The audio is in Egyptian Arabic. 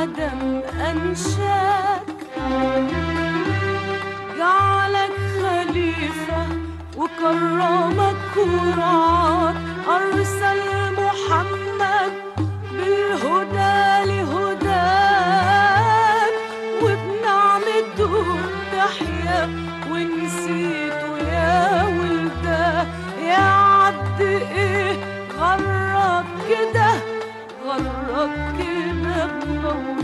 العدم أنشاك جعلك خليفة وكرمك ورعاك أرسل محمد بالهدى لهداك وبنعمته تحيا ونسيته يا ولده يا عبد ايه غرك كده غرك كده بنور